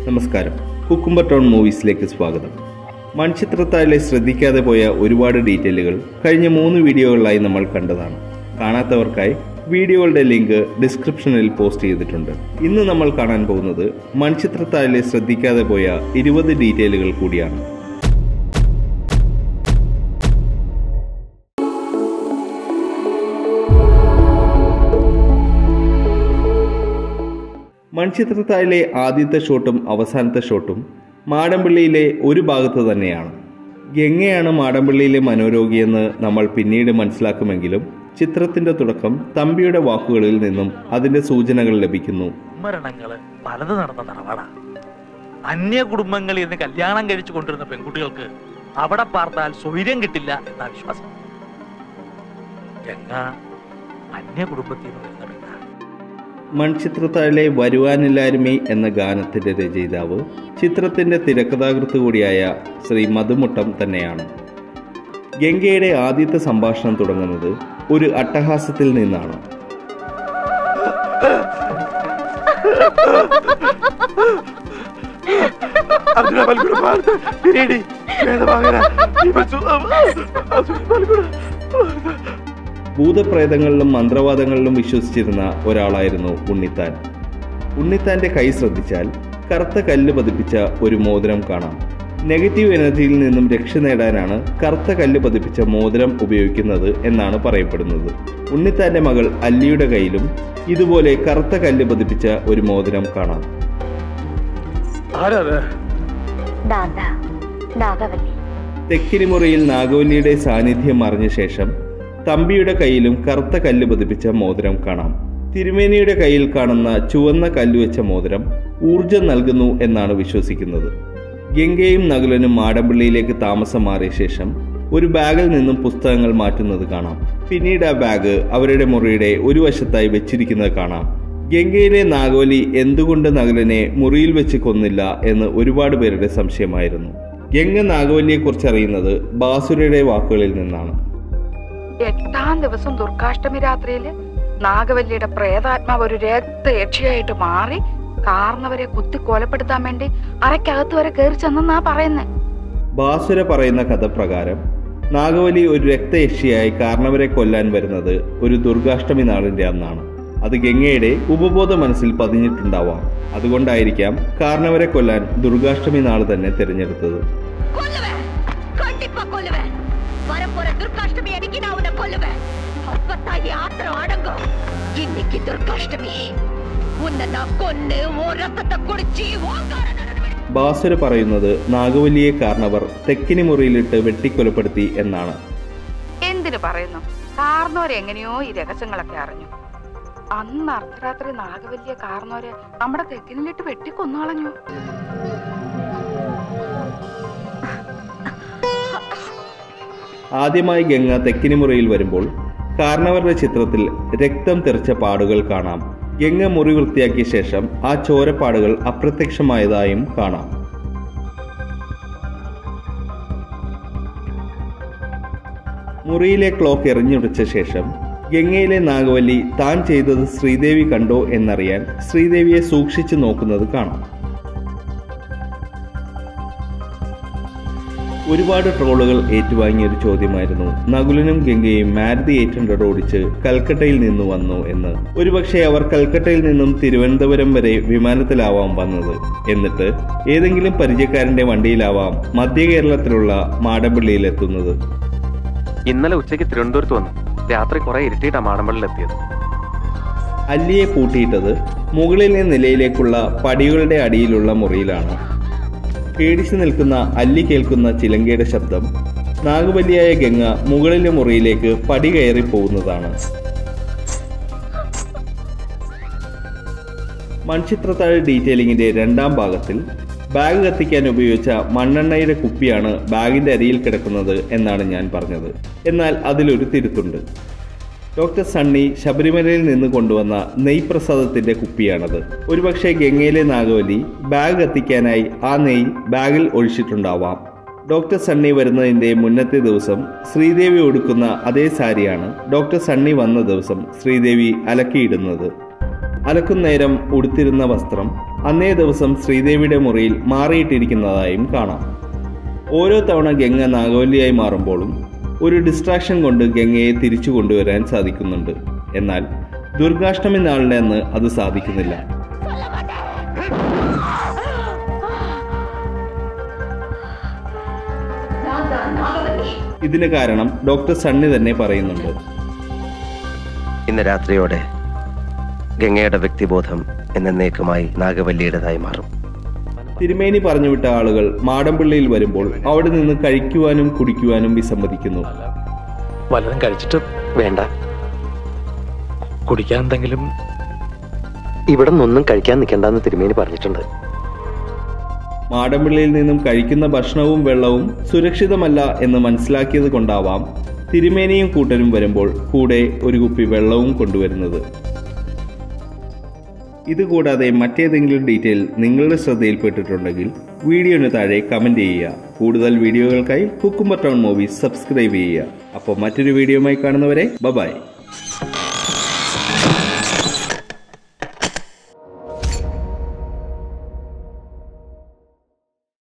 നമസ്കാരം cucumber town മൂവീസിലേക്ക് സ്വാഗതം മൺചിത്രത്താഴിലെ ശ്രദ്ധിക്കാതെ പോയ ഒരുപാട് ഡീറ്റെയിലുകൾ കഴിഞ്ഞ മൂന്ന് വീഡിയോകളിലായി നമ്മൾ കണ്ടതാണ് കാണാത്തവർക്കായി വീഡിയോകളുടെ ലിങ്ക് ഡിസ്ക്രിപ്ഷനിൽ പോസ്റ്റ് ചെയ്തിട്ടുണ്ട് ഇന്ന് നമ്മൾ കാണാൻ പോകുന്നത് മൺചിത്രത്താഴിലെ ശ്രദ്ധിക്കാതെ പോയ ഇരുപത് ഡീറ്റെയിലുകൾ കൂടിയാണ് മൺചിത്രത്താഴിലെ ആദ്യത്തെ ഷോട്ടും അവസാനത്തെ ഷോട്ടും മാടമ്പള്ളിയിലെ ഒരു ഭാഗത്ത് തന്നെയാണ് ഗംഗയാണ് മാടമ്പള്ളിയിലെ മനോരോഗിയെന്ന് നമ്മൾ പിന്നീട് മനസ്സിലാക്കുമെങ്കിലും ചിത്രത്തിന്റെ തുടക്കം തമ്പിയുടെ വാക്കുകളിൽ നിന്നും അതിന്റെ സൂചനകൾ ലഭിക്കുന്നു മരണങ്ങള് പലത് നടന്ന തറവാടാ അന്യ കുടുംബങ്ങളിൽ നിന്ന് കല്യാണം കഴിച്ചു കൊണ്ടിരുന്ന പെൺകുട്ടികൾക്ക് അവിടെ പാർത്താൽ സ്വൈര്യം കിട്ടില്ല എന്നാ വിശ്വാസം ഗംഗ അന്യ കുടുംബത്തിൽ നിന്ന് വരുന്ന പെണ്ണ മൺചിത്രത്താഴിലെ വരുവാനില്ലായ്മ എന്ന ഗാനത്തിന്റെ രചയിതാവ് ചിത്രത്തിന്റെ തിരക്കഥാകൃത്ത് കൂടിയായ ശ്രീ മധുമുട്ടം തന്നെയാണ് ഗംഗയുടെ ആദ്യത്തെ സംഭാഷണം തുടങ്ങുന്നത് ഒരു അട്ടഹാസത്തിൽ നിന്നാണ് Abdullah Balgura Bharata, Piridi, Vedavagara, Ivasu, Asu Balgura. ഭൂതപ്രേതങ്ങളിലും മന്ത്രവാദങ്ങളിലും വിശ്വസിച്ചിരുന്ന ഒരാളായിരുന്നു ഉണ്ണിത്താൻ ഉണ്ണിത്താന്റെ കൈ ശ്രദ്ധിച്ചാൽ കറുത്ത കല്ല് പതിപ്പിച്ച ഒരു മോതിരം കാണാം നെഗറ്റീവ് എനർജിയിൽ നിന്നും രക്ഷ നേടാനാണ് കറുത്ത കല്ല് പതിപ്പിച്ച മോതിരം ഉപയോഗിക്കുന്നത് എന്നാണ് പറയപ്പെടുന്നത് ഉണ്ണിത്താന്റെ മകൾ അല്ലിയുടെ കയ്യിലും ഇതുപോലെ കറുത്ത കല്ല് പതിപ്പിച്ച ഒരു മോതിരം കാണാം ആരാത് ദാദ നാഗവല്ലി തെക്കിനിമുറിയിൽ നാഗവല്ലിയുടെ സാന്നിധ്യം അറിഞ്ഞ ശേഷം തമ്പിയുടെ കയ്യിലും കറുത്ത കല്ല് പതിപ്പിച്ച മോതിരം കാണാം തിരുമേനിയുടെ കയ്യിൽ കാണുന്ന ചുവന്ന കല്ല് വെച്ച മോതിരം ഊർജം നൽകുന്നു എന്നാണ് വിശ്വസിക്കുന്നത് ഗംഗയും നകുലനും മാടമ്പള്ളിയിലേക്ക് താമസം മാറിയ ശേഷം ഒരു ബാഗിൽ നിന്നും പുസ്തകങ്ങൾ മാറ്റുന്നത് കാണാം പിന്നീട് ആ ബാഗ് അവരുടെ മുറിയുടെ ഒരു വശത്തായി വെച്ചിരിക്കുന്നത് കാണാം ഗംഗയിലെ നാഗവലി എന്തുകൊണ്ട് നകുലനെ മുറിയിൽ വെച്ച് കൊന്നില്ല എന്ന് ഒരുപാട് പേരുടെ സംശയമായിരുന്നു ഗംഗ നാഗവല്ലിയെക്കുറിച്ച് അറിയുന്നത് ബാസുരയുടെ വാക്കുകളിൽ നിന്നാണ് എട്ടാം ദിവസം ദുർഗാഷ്ടമി രാത്രിയില് നാഗവല്ലിയുടെ പ്രേതാത്മാവ് ഒരു രക്തയക്ഷിയായിട്ട് മാറി കാർന്നവരെ കുത്തി കൊലപ്പെടുത്താൻ വേണ്ടി അരക്കകത്ത് വരെ കയറി ചെന്നാ പറയുന്നേ ബാസുര പറയുന്ന കഥ പ്രകാരം നാഗവലി ഒരു രക്തയക്ഷിയായി കാരണവരെ കൊല്ലാൻ വരുന്നത് ഒരു ദുർഗാഷ്ടമി നാളിന്റെ അന്നാണ് അത് ഗംഗയുടെ ഉപബോധ മനസ്സിൽ പതിഞ്ഞിട്ടുണ്ടാവാം അതുകൊണ്ടായിരിക്കാം കാരണവരെ കൊല്ലാൻ ദുർഗാഷ്ടമി നാൾ തന്നെ തിരഞ്ഞെടുത്തത് கொல்லுவேன் கண்டிப்பா கொல்லுவேன் வரப்போற துர்காஷ்டமி அன்னைக்கு நான் உன்னை கொல்லுவேன் அப்பத்தான் என் ஆத்திரம் அடங்கும் இன்னைக்கு துர்காஷ்டமி உன்னை நான் கொன்னு உன் ரத்தத்தை குடிச்சு ஓங்கார ബാസുര പറയുന്നത് നാഗവല്ലിയെ കാരണവർ തെക്കിനി മുറിയിലിട്ട് വെട്ടിക്കൊലപ്പെടുത്തി എന്നാണ് എന്തിനു പറയുന്നു കാർന്നോരെ എങ്ങനെയോ ഈ രഹസ്യങ്ങളൊക്കെ അറിഞ്ഞു അന്ന് അർദ്ധരാത്രി നാഗവല്ലിയെ കാർന്നോരെ നമ്മുടെ തെക്കിനിലിട്ട് വെട്ടിക്കൊന്നുകളഞ്ഞു ആദ്യമായി ഗംഗ തെക്കിനിമുറിയിൽ വരുമ്പോൾ കാരണവരുടെ ചിത്രത്തിൽ രക്തം തെറിച്ച പാടുകൾ കാണാം ഗംഗ മുറി വൃത്തിയാക്കിയ ശേഷം ആ ചോരപ്പാടുകൾ അപ്രത്യക്ഷമായതായും കാണാം മുറിയിലെ ക്ലോക്ക് എറിഞ്ഞുടച്ച ശേഷം ഗംഗയിലെ നാഗവല്ലി താൻ ചെയ്തത് ശ്രീദേവി കണ്ടോ എന്നറിയാൻ ശ്രീദേവിയെ സൂക്ഷിച്ചു നോക്കുന്നത് കാണാം ഒരുപാട് ട്രോളുകൾ ഏറ്റുവാങ്ങിയ ഒരു ചോദ്യമായിരുന്നു നകുലനും ഗംഗയും മാരുതി എയ്റ്റ് ഹൺഡ്രഡ് ഓടിച്ച് കൽക്കട്ടയിൽ നിന്ന് വന്നു എന്ന് ഒരുപക്ഷെ അവർ കൽക്കട്ടയിൽ നിന്നും തിരുവനന്തപുരം വരെ വിമാനത്തിലാവാം വന്നത് എന്നിട്ട് ഏതെങ്കിലും പരിചയക്കാരന്റെ വണ്ടിയിലാവാം മധ്യ കേരളത്തിലുള്ള മാടമ്പള്ളിയിൽ എത്തുന്നത് ഇന്നലെ ഉച്ചയ്ക്ക് തിരുവനന്തപുരത്ത് വന്നു രാത്രി കുറെ ഇരുട്ടിയിട്ടാ മാടമ്പള്ളിൽ എത്തിയത് അല്ലിയെ പൂട്ടിയിട്ടത് മുകളിലെ നിലയിലേക്കുള്ള പടികളുടെ അടിയിലുള്ള മുറിയിലാണ് പേടിച്ചു നിൽക്കുന്ന അല്ലി കേൾക്കുന്ന ചിലങ്കയുടെ ശബ്ദം നാഗബലിയായ ഗംഗ മുകളിലെ മുറിയിലേക്ക് പടി കയറി പോകുന്നതാണ് മൺചിത്രത്താഴ് ഡീറ്റെയിലിംഗിന്റെ രണ്ടാം ഭാഗത്തിൽ ബാഗ് കത്തിക്കാൻ ഉപയോഗിച്ച മണ്ണെണ്ണയുടെ കുപ്പിയാണ് ബാഗിന്റെ അരിയിൽ കിടക്കുന്നത് എന്നാണ് ഞാൻ പറഞ്ഞത് എന്നാൽ അതിലൊരു തിരുത്തുണ്ട് ഡോക്ടർ സണ്ണി ശബരിമലയിൽ നിന്ന് കൊണ്ടുവന്ന നെയ് പ്രസാദത്തിന്റെ കുപ്പിയാണത് ഒരുപക്ഷെ ഗംഗയിലെ നാഗവലി ബാഗ് കത്തിക്കാനായി ആ നെയ് ബാഗിൽ ഒഴിച്ചിട്ടുണ്ടാവാം ഡോക്ടർ സണ്ണി വരുന്നതിന്റെ മുന്നത്തെ ദിവസം ശ്രീദേവി ഉടുക്കുന്ന അതേ സാരിയാണ് ഡോക്ടർ സണ്ണി വന്ന ദിവസം ശ്രീദേവി അലക്കിയിടുന്നത് അലക്കുന്നേരം ഉടുത്തിരുന്ന വസ്ത്രം അന്നേ ദിവസം ശ്രീദേവിയുടെ മുറിയിൽ മാറിയിട്ടിരിക്കുന്നതായും കാണാം ഓരോ തവണ ഗംഗ നാഗവല്ലിയായി മാറുമ്പോഴും ഒരു ഡിസ്ട്രാക്ഷൻ കൊണ്ട് ഗംഗയെ തിരിച്ചു കൊണ്ടുവരാൻ സാധിക്കുന്നുണ്ട് എന്നാൽ ദുർഗാഷ്ടമി നാളിൻ്റെ അന്ന് അത് സാധിക്കുന്നില്ല சொல்ல மாட்டேன் நான் தான் நாகவல்லி ഇതിന് കാരണം ഡോക്ടർ സണ്ണി തന്നെ പറയുന്നുണ്ട് ഇന്ന് രാത്രിയോടെ ഗംഗയുടെ വ്യക്തിബോധം എന്നേക്കുമായി നാഗവല്ലിയുടേതായി മാറും തിരുമേനി പറഞ്ഞുവിട്ട ആളുകൾ മാടമ്പിള്ളിയിൽ വരുമ്പോൾ അവിടെ നിന്ന് കഴിക്കുവാനും കുടിക്കുവാനും വിസമ്മതിക്കുന്നു വല്ലതും കഴിച്ചിട്ട് വേണ്ട കുടിക്കാൻ എന്തെങ്കിലും ഇവിടെ നിന്നൊന്നും കഴിക്കാൻ നിൽക്കണ്ടെന്ന് തിരുമേനി പറഞ്ഞിട്ടുണ്ട് മാടമ്പിള്ളിയിൽ നിന്നും കഴിക്കുന്ന ഭക്ഷണവും വെള്ളവും സുരക്ഷിതമല്ല എന്ന് മനസ്സിലാക്കിയത് കൊണ്ടാവാം തിരുമേനിയും കൂട്ടരും വരുമ്പോൾ കൂടെ ഒരു കുപ്പി വെള്ളവും കൊണ്ടുവരുന്നത് ഇതുകൂടാതെ മറ്റേതെങ്കിലും ഡീറ്റെയിൽ നിങ്ങളുടെ ശ്രദ്ധയിൽപ്പെട്ടിട്ടുണ്ടെങ്കിൽ വീഡിയോന് താഴെ കമന്റ് ചെയ്യുക കൂടുതൽ വീഡിയോകൾക്കായി കുക്കുംബർ ടൗൺ മൂവീസ് സബ്സ്ക്രൈബ് ചെയ്യുക അപ്പോൾ മറ്റൊരു വീഡിയോയുമായി കാണുന്നവരെ ബബായ്